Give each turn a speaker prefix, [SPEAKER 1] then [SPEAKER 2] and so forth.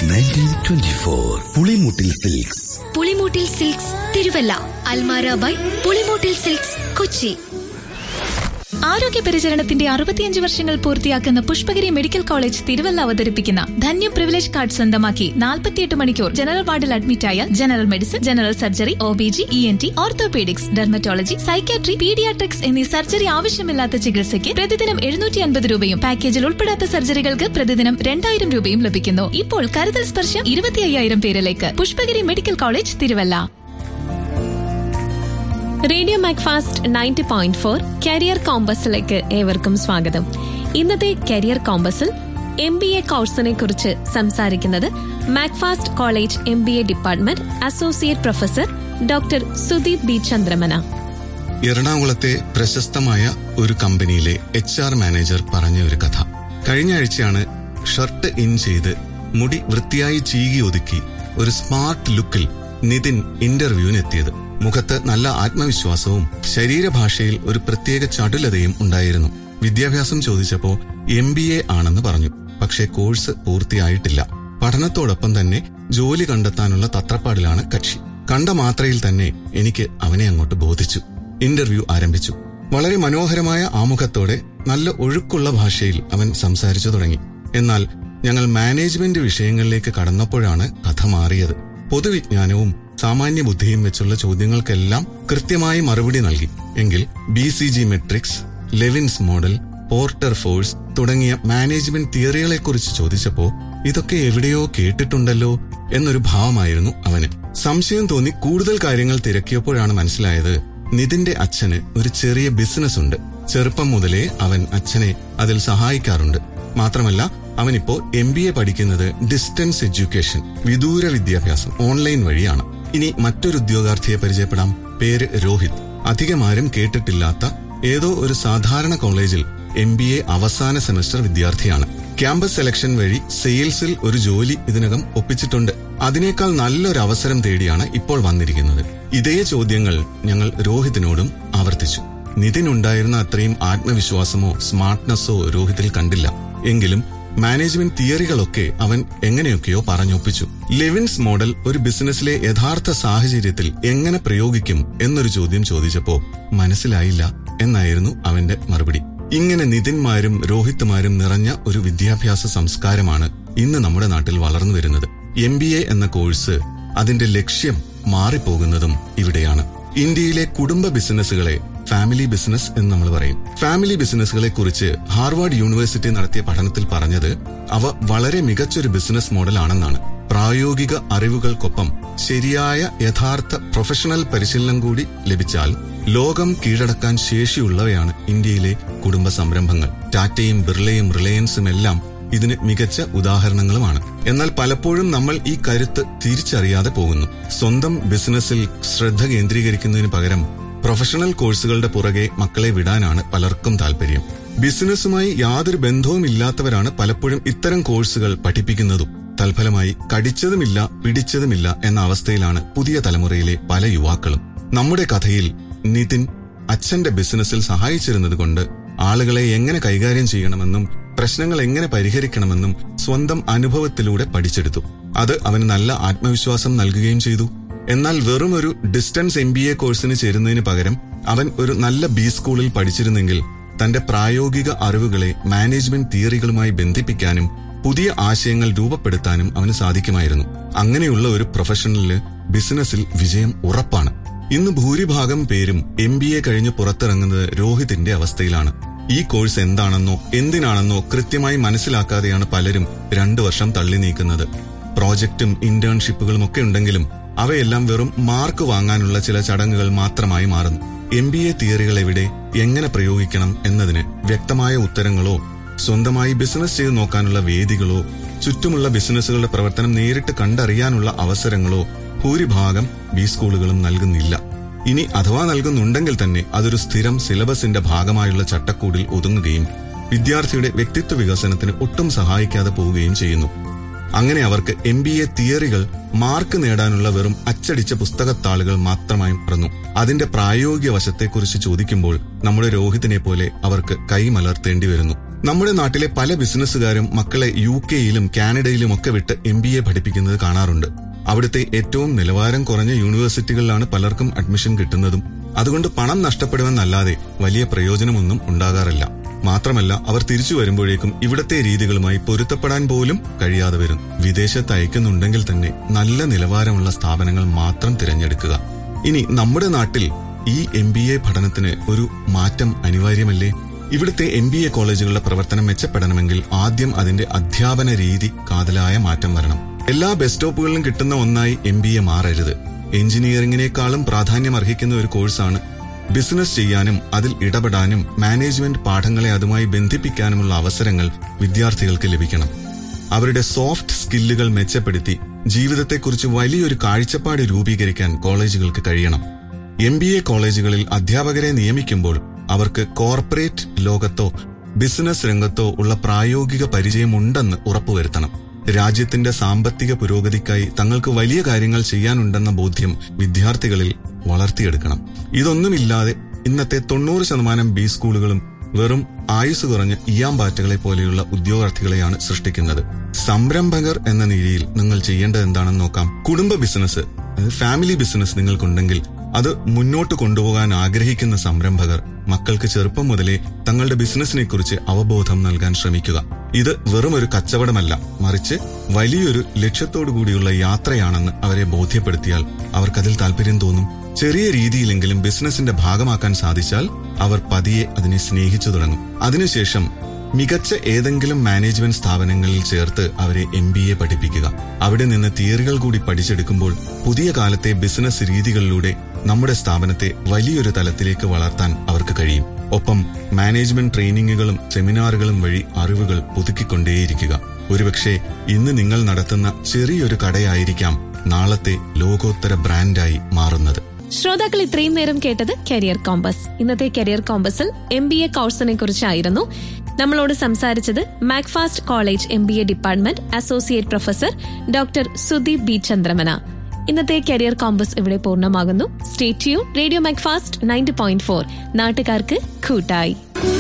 [SPEAKER 1] nineteen twenty four Pulimoottil silks
[SPEAKER 2] Pulimoottil silks Thiruvalla Almara by Pulimoottil silks Kochi
[SPEAKER 3] ആരോഗ്യ പരിചരണത്തിന്റെ അറുപത്തിയഞ്ച് വർഷങ്ങൾ പൂർത്തിയാക്കുന്ന പുഷ്പഗിരി മെഡിക്കൽ കോളേജ് തിരുവല്ല അവതരിപ്പിക്കുന്ന ധന്യ പ്രിവിലേജ് കാർഡ് സ്വന്തമാക്കി നാൽപ്പത്തിയെട്ട് മണിക്കൂർ ജനറൽ വാർഡിൽ അഡ്മിറ്റായ general medicine general surgery O B G E N T orthopaedics dermatology psychiatry paediatrics എന്നീ സർജറി ആവശ്യമില്ലാത്ത ചികിത്സയ്ക്ക് പ്രതിദിനം എഴുന്നൂറ്റി അൻപത് രൂപയും പാക്കേജിൽ ഉൾപ്പെടാത്ത സർജറികൾക്ക് പ്രതിദിനം രണ്ടായിരം രൂപയും ലഭിക്കുന്നു ഇപ്പോൾ കരുതൽ സ്പർശം ഇരുപത്തി അയ്യായിരം പേരിലേക്ക് Pushpagiri medical college Thiruvalla
[SPEAKER 4] radio Macfast ninety point four career കോമ്പസിലേക്ക് ഏവർക്കും സ്വാഗതം ഇന്നത്തെ കരിയർ കോമ്പസിൽ എം ബി എ കോഴ്സിനെ കുറിച്ച് സംസാരിക്കുന്നത് Macfast college M B A department associate professor doctor Sudeep B Chandramana
[SPEAKER 5] എറണാകുളത്തെ പ്രശസ്തമായ ഒരു കമ്പനിയിലെ എച്ച് ആർ മാനേജർ പറഞ്ഞ ഒരു കഥ കഴിഞ്ഞ ആഴ്ചയാണ് ഷർട്ട് ഇൻ ചെയ്ത് മുടി വൃത്തിയായി ചീകി ഒതുക്കി ഒരു സ്മാർട്ട് ലുക്കിൽ നിതിൻ ഇന്റർവ്യൂവിനെത്തിയത് മുഖത്ത് നല്ല ആത്മവിശ്വാസവും ശരീരഭാഷയിൽ ഒരു പ്രത്യേക ചടുലതയും ഉണ്ടായിരുന്നു വിദ്യാഭ്യാസം ചോദിച്ചപ്പോ എം ബി എ ആണെന്ന് പറഞ്ഞു പക്ഷേ കോഴ്സ് പൂർത്തിയായിട്ടില്ല പഠനത്തോടൊപ്പം തന്നെ ജോലി കണ്ടെത്താനുള്ള തത്രപ്പാടിലാണ് കക്ഷി കണ്ട മാത്രയിൽ തന്നെ എനിക്ക് അവനെ അങ്ങോട്ട് ബോധിച്ചു ഇന്റർവ്യൂ ആരംഭിച്ചു വളരെ മനോഹരമായ ആമുഖത്തോടെ നല്ല ഒഴുക്കുള്ള ഭാഷയിൽ അവൻ സംസാരിച്ചു തുടങ്ങി എന്നാൽ ഞങ്ങൾ മാനേജ്മെന്റ് വിഷയങ്ങളിലേക്ക് കടന്നപ്പോഴാണ് കഥ മാറിയത് പൊതുവിജ്ഞാനവും സാമാന്യ ബുദ്ധിയും വെച്ചുള്ള ചോദ്യങ്ങൾക്കെല്ലാം കൃത്യമായി മറുപടി നൽകി എങ്കിൽ B C G matrix Lewin's model Porter force തുടങ്ങിയ മാനേജ്മെന്റ് തിയറികളെക്കുറിച്ച് ചോദിച്ചപ്പോ ഇതൊക്കെ എവിടെയോ കേട്ടിട്ടുണ്ടല്ലോ എന്നൊരു ഭാവമായിരുന്നു അവന് സംശയം തോന്നി കൂടുതൽ കാര്യങ്ങൾ തിരക്കിയപ്പോഴാണ് മനസ്സിലായത് നിതിന്റെ അച്ഛന് ഒരു ചെറിയ ബിസിനസ് ഉണ്ട് ചെറുപ്പം മുതലേ അവൻ അച്ഛനെ അതിൽ സഹായിക്കാറുണ്ട് മാത്രമല്ല അവനിപ്പോ എം ബി എ പഠിക്കുന്നത് ഡിസ്റ്റൻസ് എഡ്യൂക്കേഷൻ വിദൂര വിദ്യാഭ്യാസം ഓൺലൈൻ വഴിയാണ് ഇനി മറ്റൊരു ഉദ്യോഗാർത്ഥിയെ പരിചയപ്പെടാം പേര് രോഹിത് അധികമാരും കേട്ടിട്ടില്ലാത്ത ഏതോ ഒരു സാധാരണ കോളേജിൽ എം ബി എ അവസാന സെമസ്റ്റർ വിദ്യാർത്ഥിയാണ് ക്യാമ്പസ് സെലക്ഷൻ വഴി സെയിൽസിൽ ഒരു ജോലി ഇതിനകം ഒപ്പിച്ചിട്ടുണ്ട് അതിനേക്കാൾ നല്ലൊരു അവസരം തേടിയാണ് ഇപ്പോൾ വന്നിരിക്കുന്നത് ഇതേ ചോദ്യങ്ങൾ ഞങ്ങൾ രോഹിതിനോടും ആവർത്തിച്ചു നിതിനുണ്ടായിരുന്ന അത്രയും ആത്മവിശ്വാസമോ സ്മാർട്ട്നെസ്സോ രോഹിതിൽ കണ്ടില്ല എങ്കിലും മാനേജ്മെന്റ് തിയറികളൊക്കെ അവൻ എങ്ങനെയൊക്കെയോ പറഞ്ഞൊപ്പിച്ചു ലെവിൻസ് മോഡൽ ഒരു ബിസിനസ്സിലെ യഥാർത്ഥ സാഹചര്യത്തിൽ എങ്ങനെ പ്രയോഗിക്കും എന്നൊരു ചോദ്യം ചോദിച്ചപ്പോ മനസ്സിലായില്ല എന്നായിരുന്നു അവന്റെ മറുപടി ഇങ്ങനെ നിതിന്മാരും രോഹിത്മാരും നിറഞ്ഞ ഒരു വിദ്യാഭ്യാസ സംസ്കാരമാണ് ഇന്ന് നമ്മുടെ നാട്ടിൽ വളർന്നു വരുന്നത് എം ബി എ എന്ന കോഴ്സ് അതിന്റെ ലക്ഷ്യം മാറിപ്പോകുന്നതും ഇവിടെയാണ് ഇന്ത്യയിലെ കുടുംബ ബിസിനസ്സുകളെ ഫാമിലി ബിസിനസ് എന്ന് നമ്മൾ പറയും ഫാമിലി ബിസിനസ്സുകളെ കുറിച്ച് ഹാർവാർഡ് യൂണിവേഴ്സിറ്റി നടത്തിയ പഠനത്തിൽ പറഞ്ഞത് അവ വളരെ മികച്ചൊരു ബിസിനസ് മോഡൽ ആണെന്നാണ് പ്രായോഗിക അറിവുകൾക്കൊപ്പം ശരിയായ യഥാർത്ഥ പ്രൊഫഷണൽ പരിശീലനം കൂടി ലഭിച്ചാൽ ലോകം കീഴടക്കാൻ ശേഷിയുള്ളവയാണ് ഇന്ത്യയിലെ കുടുംബ സംരംഭങ്ങൾ ടാറ്റയും ബിർളയും റിലയൻസും എല്ലാം ഇതിന് മികച്ച ഉദാഹരണങ്ങളുമാണ് എന്നാൽ പലപ്പോഴും നമ്മൾ ഈ കരുത്ത് തിരിച്ചറിയാതെ പോകുന്നു സ്വന്തം ബിസിനസ്സിൽ ശ്രദ്ധ കേന്ദ്രീകരിക്കുന്നതിന് പകരം പ്രൊഫഷണൽ കോഴ്സുകളുടെ പുറകെ മക്കളെ വിടാനാണ് പലർക്കും താല്പര്യം ബിസിനസ്സുമായി യാതൊരു ബന്ധവുമില്ലാത്തവരാണ് പലപ്പോഴും ഇത്തരം കോഴ്സുകൾ പഠിപ്പിക്കുന്നതും തൽഫലമായി കടിച്ചതുമില്ല പിടിച്ചതുമില്ല എന്ന അവസ്ഥയിലാണ് പുതിയ തലമുറയിലെ പല യുവാക്കളും നമ്മുടെ കഥയിൽ നിതിൻ അച്ഛന്റെ ബിസിനസ്സിൽ സഹായിച്ചിരുന്നത് കൊണ്ട് ആളുകളെ എങ്ങനെ കൈകാര്യം ചെയ്യണമെന്നും പ്രശ്നങ്ങൾ എങ്ങനെ പരിഹരിക്കണമെന്നും സ്വന്തം അനുഭവത്തിലൂടെ പഠിച്ചെടുത്തു അത് അവന് നല്ല ആത്മവിശ്വാസം നൽകുകയും ചെയ്തു എന്നാൽ വെറും ഒരു ഡിസ്റ്റൻസ് എം ബി എ കോഴ്സിന് ചേരുന്നതിന് പകരം അവൻ ഒരു നല്ല ബി സ്കൂളിൽ പഠിച്ചിരുന്നെങ്കിൽ തന്റെ പ്രായോഗിക അറിവുകളെ മാനേജ്മെന്റ് തിയറികളുമായി ബന്ധിപ്പിക്കാനും പുതിയ ആശയങ്ങൾ രൂപപ്പെടുത്താനും അവന് സാധിക്കുമായിരുന്നു അങ്ങനെയുള്ള ഒരു പ്രൊഫഷണലില് ബിസിനസ്സിൽ വിജയം ഉറപ്പാണ് ഇന്ന് ഭൂരിഭാഗം പേരും എം ബി എ കഴിഞ്ഞ് പുറത്തിറങ്ങുന്നത് രോഹിതിന്റെ അവസ്ഥയിലാണ് ഈ കോഴ്സ് എന്താണെന്നോ എന്തിനാണെന്നോ കൃത്യമായി മനസ്സിലാക്കാതെയാണ് പലരും രണ്ടു വർഷം തള്ളി നീക്കുന്നത് പ്രോജക്റ്റും ഇന്റേൺഷിപ്പുകളും ഒക്കെ ഉണ്ടെങ്കിലും അവയെല്ലാം വെറും മാർക്ക് വാങ്ങാനുള്ള ചില ചടങ്ങുകൾ മാത്രമായി മാറുന്നു എം ബി എ തിയറികൾ എവിടെ എങ്ങനെ പ്രയോഗിക്കണം എന്നതിന് വ്യക്തമായ ഉത്തരങ്ങളോ സ്വന്തമായി ബിസിനസ് ചെയ്ത് നോക്കാനുള്ള വേദികളോ ചുറ്റുമുള്ള ബിസിനസ്സുകളുടെ പ്രവർത്തനം നേരിട്ട് കണ്ടറിയാനുള്ള അവസരങ്ങളോ ഭൂരിഭാഗം ബി സ്കൂളുകളും നൽകുന്നില്ല ഇനി അഥവാ നൽകുന്നുണ്ടെങ്കിൽ തന്നെ അതൊരു സ്ഥിരം സിലബസിന്റെ ഭാഗമായുള്ള ചട്ടക്കൂടിൽ ഒതുങ്ങുകയും വിദ്യാർത്ഥിയുടെ വ്യക്തിത്വ വികസനത്തിന് ഒട്ടും സഹായിക്കാതെ പോവുകയും ചെയ്യുന്നു അങ്ങനെ അവർക്ക് എം ബി എ തിയറികൾ മാർക്ക് നേടാനുള്ള വെറും അച്ചടിച്ച പുസ്തകത്താളുകൾ മാത്രമായി മാറുന്നു അതിന്റെ പ്രായോഗിക വശത്തെക്കുറിച്ച് ചോദിക്കുമ്പോൾ നമ്മുടെ രോഹിതിനെ പോലെ അവർക്ക് കൈമലർത്തേണ്ടി വരുന്നു നമ്മുടെ നാട്ടിലെ പല ബിസിനസ്സുകാരും മക്കളെ യു കെയിലും കാനഡയിലും ഒക്കെ വിട്ട് എം ബി എ പഠിപ്പിക്കുന്നത് കാണാറുണ്ട് അവിടുത്തെ ഏറ്റവും നിലവാരം കുറഞ്ഞ യൂണിവേഴ്സിറ്റികളിലാണ് പലർക്കും അഡ്മിഷൻ കിട്ടുന്നതും അതുകൊണ്ട് പണം നഷ്ടപ്പെടുമെന്നല്ലാതെ വലിയ പ്രയോജനമൊന്നും ഉണ്ടാകാറില്ല മാത്രമല്ല അവർ തിരിച്ചു വരുമ്പോഴേക്കും ഇവിടത്തെ രീതികളുമായി പൊരുത്തപ്പെടാൻ പോലും കഴിയാതെ വരും വിദേശത്ത് അയക്കുന്നുണ്ടെങ്കിൽ തന്നെ നല്ല നിലവാരമുള്ള സ്ഥാപനങ്ങൾ മാത്രം തിരഞ്ഞെടുക്കുക ഇനി നമ്മുടെ നാട്ടിൽ ഈ എം ബി എ പഠനത്തിന് ഒരു മാറ്റം അനിവാര്യമല്ലേ ഇവിടുത്തെ എം ബി എ കോളേജുകളുടെ പ്രവർത്തനം മെച്ചപ്പെടണമെങ്കിൽ ആദ്യം അതിന്റെ അധ്യാപന രീതി കാതലായ മാറ്റം വരണം എല്ലാ ബസ് സ്റ്റോപ്പുകളിലും കിട്ടുന്ന ഒന്നായി എം ബി എ മാറരുത് എഞ്ചിനീയറിംഗിനേക്കാളും പ്രാധാന്യം അർഹിക്കുന്ന ഒരു കോഴ്സാണ് ബിസിനസ് ചെയ്യാനും അതിൽ ഇടപെടാനും മാനേജ്മെന്റ് പാഠങ്ങളെ അതുമായി ബന്ധിപ്പിക്കാനുമുള്ള അവസരങ്ങൾ വിദ്യാർത്ഥികൾക്ക് ലഭിക്കണം അവരുടെ സോഫ്റ്റ് സ്കില്ലുകൾ മെച്ചപ്പെടുത്തി ജീവിതത്തെക്കുറിച്ച് വലിയൊരു കാഴ്ചപ്പാട് രൂപീകരിക്കാൻ കോളേജുകൾക്ക് കഴിയണം എം ബി എ കോളേജുകളിൽ അധ്യാപകരെ നിയമിക്കുമ്പോൾ അവർക്ക് കോർപ്പറേറ്റ് ലോകത്തോ ബിസിനസ് രംഗത്തോ ഉള്ള പ്രായോഗിക പരിചയമുണ്ടെന്ന് ഉറപ്പുവരുത്തണം രാജ്യത്തിന്റെ സാമ്പത്തിക പുരോഗതിക്കായി തങ്ങൾക്ക് വലിയ കാര്യങ്ങൾ ചെയ്യാനുണ്ടെന്ന ബോധ്യം വിദ്യാർത്ഥികളിൽ വളർത്തിയെടുക്കണം ഇതൊന്നുമില്ലാതെ ഇന്നത്തെ തൊണ്ണൂറ് ശതമാനം ബി സ്കൂളുകളും വെറും ആയുസ് കുറഞ്ഞ ഇയാമ്പാറ്റകളെ പോലെയുള്ള ഉദ്യോഗാർത്ഥികളെയാണ് സൃഷ്ടിക്കുന്നത് സംരംഭകർ എന്ന നിലയിൽ നിങ്ങൾ ചെയ്യേണ്ടത് എന്താണെന്ന് നോക്കാം കുടുംബ ബിസിനസ് അതായത് ഫാമിലി ബിസിനസ് നിങ്ങൾക്കുണ്ടെങ്കിൽ അത് മുന്നോട്ട് കൊണ്ടുപോകാൻ ആഗ്രഹിക്കുന്ന സംരംഭകർ മക്കൾക്ക് ചെറുപ്പം മുതലേ തങ്ങളുടെ ബിസിനസിനെ കുറിച്ച് അവബോധം നൽകാൻ ശ്രമിക്കുക ഇത് വെറും ഒരു കച്ചവടമല്ല മറിച്ച് വലിയൊരു ലക്ഷ്യത്തോടു കൂടിയുള്ള യാത്രയാണെന്ന് അവരെ ബോധ്യപ്പെടുത്തിയാൽ അവർക്കതിൽ താല്പര്യം തോന്നും ചെറിയ രീതിയിലെങ്കിലും ബിസിനസിന്റെ ഭാഗമാക്കാൻ സാധിച്ചാൽ അവർ പതിയെ അതിനെ സ്നേഹിച്ചു തുടങ്ങും അതിനുശേഷം മികച്ച ഏതെങ്കിലും മാനേജ്മെന്റ് സ്ഥാപനങ്ങളിൽ ചേർത്ത് അവരെ എം ബി എ പഠിപ്പിക്കുക അവിടെ നിന്ന് തിയറികൾ കൂടി പഠിച്ചെടുക്കുമ്പോൾ പുതിയ കാലത്തെ ബിസിനസ് രീതികളിലൂടെ നമ്മുടെ സ്ഥാപനത്തെ വലിയൊരു തലത്തിലേക്ക് വളർത്താൻ അവർക്ക് കഴിയും ഒപ്പം മാനേജ്മെന്റ് ട്രെയിനിങ്ങുകളും സെമിനാറുകളും വഴി അറിവുകൾ പുതുക്കിക്കൊണ്ടേയിരിക്കുക ഒരുപക്ഷെ ഇന്ന് നിങ്ങൾ നടത്തുന്ന ചെറിയൊരു കടയായിരിക്കാം നാളത്തെ ലോകോത്തര ബ്രാൻഡായി മാറുന്നത്
[SPEAKER 4] ശ്രോതാക്കൾ ഇത്രയും നേരം കേട്ടത് കരിയർ കോമ്പസ് ഇന്നത്തെ കരിയർ കോമ്പസിൽ എം ബി എ കോഴ്സിനെ കുറിച്ചായിരുന്നു നമ്മളോട് സംസാരിച്ചത് Macfast college M B A department associate professor doctor Sudeep B Chandramana ഇന്നത്തെ കരിയർ കോമ്പസ് ഇവിടെ പൂർണ്ണമാകുന്നു state tune radio Macfast ninety point four നാട്ടുകാർക്ക് കൂട്ടായി